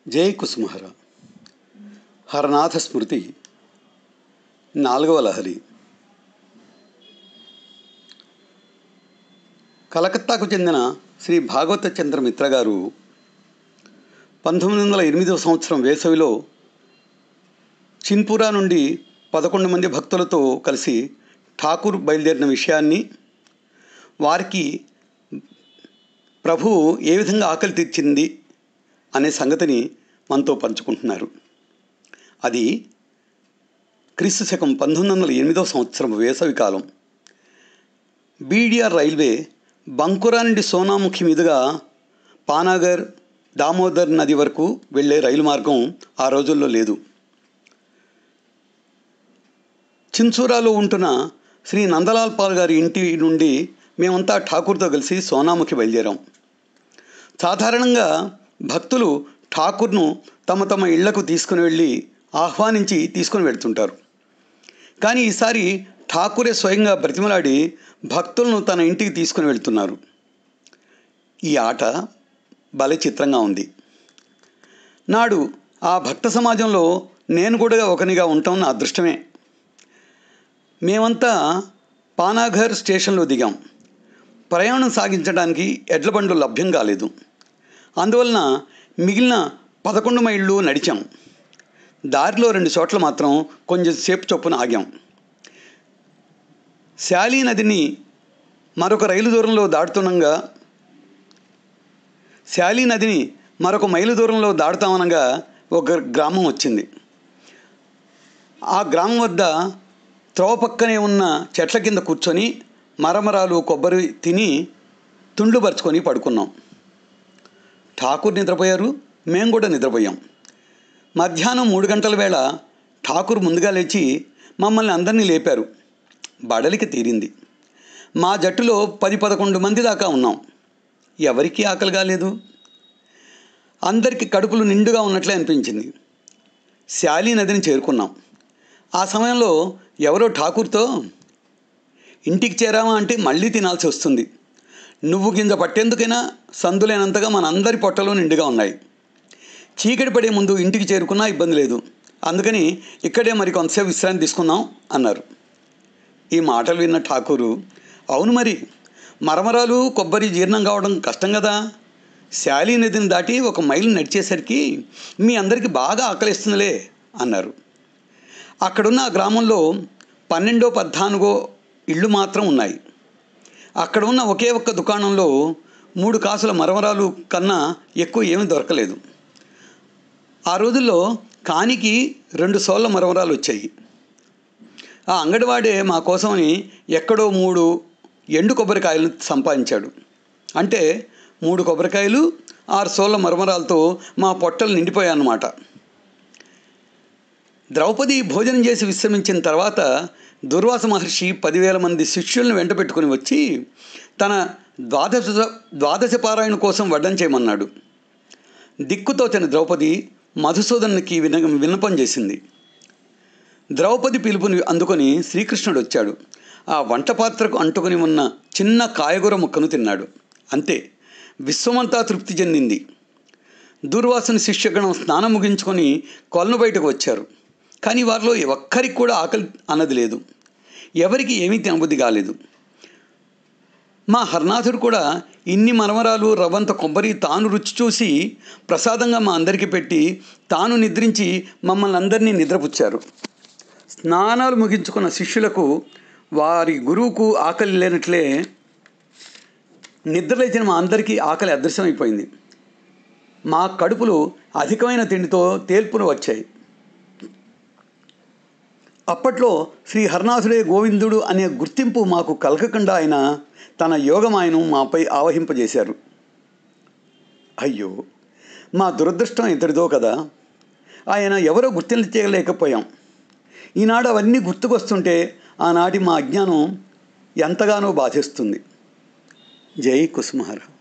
జై కుసుమహర హరనాథ స్మృతి నాలుగవ లహరి కలకత్తాకు చెందిన శ్రీ భాగవత చంద్ర మిత్ర గారు పంతొమ్మిది వందల ఎనిమిదవ సంవత్సరం వేసవిలో చిన్పురా నుండి పదకొండు మంది భక్తులతో కలిసి ఠాకూర్ బయలుదేరిన విషయాన్ని వారికి ప్రభువు ఏ విధంగా ఆకలి తీర్చింది అనే సంగతిని మనతో పంచుకుంటున్నారు అది క్రీస్తు శకం పంతొమ్మిది వందల ఎనిమిదవ సంవత్సరం వేసవి కాలం బీడిఆర్ రైల్వే బంకురా నుండి సోనాముఖి మీదుగా పానాగర్ దామోదర్ నది వరకు వెళ్ళే రైలు మార్గం ఆ రోజుల్లో లేదు చిన్సూరాలో ఉంటున్న శ్రీ నందలాల్ పాల్ గారి ఇంటి నుండి మేమంతా ఠాకూర్తో కలిసి సోనాముఖి బయలుదేరాం సాధారణంగా భక్తులు ఠాకూర్ను తమ తమ ఇళ్లకు తీసుకుని వెళ్ళి ఆహ్వానించి తీసుకుని వెళ్తుంటారు కానీ ఈసారి ఠాకూరే స్వయంగా బ్రతిమలాడి భక్తులను తన ఇంటికి తీసుకుని వెళ్తున్నారు ఈ ఆట భలే చిత్రంగా ఉంది నాడు ఆ భక్త సమాజంలో నేను కూడా ఒకనిగా ఉండటం నా అదృష్టమే మేమంతా పానాఘర్ స్టేషన్లో దిగాం ప్రయాణం సాగించడానికి ఎడ్ల బండ్లు లభ్యం కాలేదు అందువలన మిగిలిన పదకొండు మైళ్ళు నడిచాం దారిలో రెండు చోట్ల మాత్రం కొంచెం సేపు చొప్పున ఆగాం శాలీ నదిని మరొక రైలు దూరంలో దాటుతుండగా శాలీ నదిని మరొక మైలు దూరంలో దాటుతామనగా ఒక గ్రామం వచ్చింది ఆ గ్రామం వద్ద త్రోవ పక్కనే ఉన్న చెట్ల కింద కూర్చొని మరమరాలు కొబ్బరి తిని తుండ్లుపరుచుకొని పడుకున్నాం ఠాకూర్ నిద్రపోయారు మేము కూడా నిద్రపోయాం మధ్యాహ్నం మూడు గంటల వేళ ఠాకూర్ ముందుగా లేచి మమ్మల్ని అందరినీ లేపారు బడలికి తీరింది మా జట్టులో పది పదకొండు మంది దాకా ఉన్నాం ఎవరికీ ఆకలి కాలేదు అందరికీ కడుపులు నిండుగా ఉన్నట్లే అనిపించింది శాలీ నదిని చేరుకున్నాం ఆ సమయంలో ఎవరో ఠాకూర్తో ఇంటికి చేరామా అంటే మళ్ళీ తినాల్సి వస్తుంది నువ్వు గింజ పట్టేందుకైనా సందులేనంతగా మనందరి పొట్టలు నిండుగా ఉన్నాయి చీకటి పడే ముందు ఇంటికి చేరుకున్నా ఇబ్బంది లేదు అందుకని ఇక్కడే మరి కొంతసేపు విశ్రాంతి తీసుకుందాం అన్నారు ఈ మాటలు విన్న ఠాకూరు అవును మరి మరమరాలు కొబ్బరి జీర్ణం కావడం కష్టం కదా శాలీ నదిని దాటి ఒక మైలు నడిచేసరికి మీ అందరికీ బాగా ఆకలిస్తుందిలే అన్నారు అక్కడున్న ఆ గ్రామంలో పన్నెండో పద్నాలుగో ఇళ్ళు మాత్రం ఉన్నాయి అక్కడ ఉన్న ఒకే ఒక్క దుకాణంలో మూడు కాసుల మరమరాలు కన్నా ఎక్కువ ఏమీ దొరకలేదు ఆ రోజుల్లో కానికి రెండు సోళ్ళ మరమరాలు వచ్చాయి ఆ అంగడివాడే మా కోసమని ఎక్కడో మూడు ఎండు కొబ్బరికాయలు సంపాదించాడు అంటే మూడు కొబ్బరికాయలు ఆరు సోళ్ళ మరమరాలతో మా పొట్టలు నిండిపోయాయన్నమాట ద్రౌపది భోజనం చేసి విశ్రమించిన తర్వాత దుర్వాస మహర్షి పదివేల మంది శిష్యులను వెంట పెట్టుకుని వచ్చి తన ద్వాదశ ద్వాదశ పారాయణ కోసం వడ్డం చేయమన్నాడు దిక్కుతోచిన ద్రౌపది మధుసూదనునికి విన విన్నపం చేసింది ద్రౌపది పిలుపుని అందుకొని శ్రీకృష్ణుడు వచ్చాడు ఆ వంట పాత్రకు అంటుకుని ఉన్న చిన్న కాయగూర ముక్కను తిన్నాడు అంతే విశ్వమంతా తృప్తి చెందింది దుర్వాసన శిష్యగణం స్నానం ముగించుకొని కొలను బయటకు వచ్చారు కానీ వారిలో ఒక్కరికి కూడా ఆకలి అన్నది లేదు ఎవరికి ఏమీ తినబుద్ధి కాలేదు మా హర్నాథుడు కూడా ఇన్ని మరమరాలు రవ్వంత కొబ్బరి తాను రుచి చూసి ప్రసాదంగా మా అందరికీ పెట్టి తాను నిద్రించి మమ్మల్ని అందరినీ నిద్రపుచ్చారు స్నానాలు ముగించుకున్న శిష్యులకు వారి గురువుకు ఆకలి లేనట్లే నిద్రలేచిన మా అందరికీ ఆకలి అదృశ్యమైపోయింది మా కడుపులు అధికమైన తిండితో తేల్పులు వచ్చాయి అప్పట్లో శ్రీ హరనాథుడే గోవిందుడు అనే గుర్తింపు మాకు కలగకుండా ఆయన తన యోగమాయను మాపై ఆవహింపజేశారు అయ్యో మా దురదృష్టం ఇతడిదో కదా ఆయన ఎవరో గుర్తించలేకపోయాం ఈనాడు అవన్నీ గుర్తుకొస్తుంటే ఆనాటి మా అజ్ఞానం ఎంతగానో బాధిస్తుంది జై కుసుమహర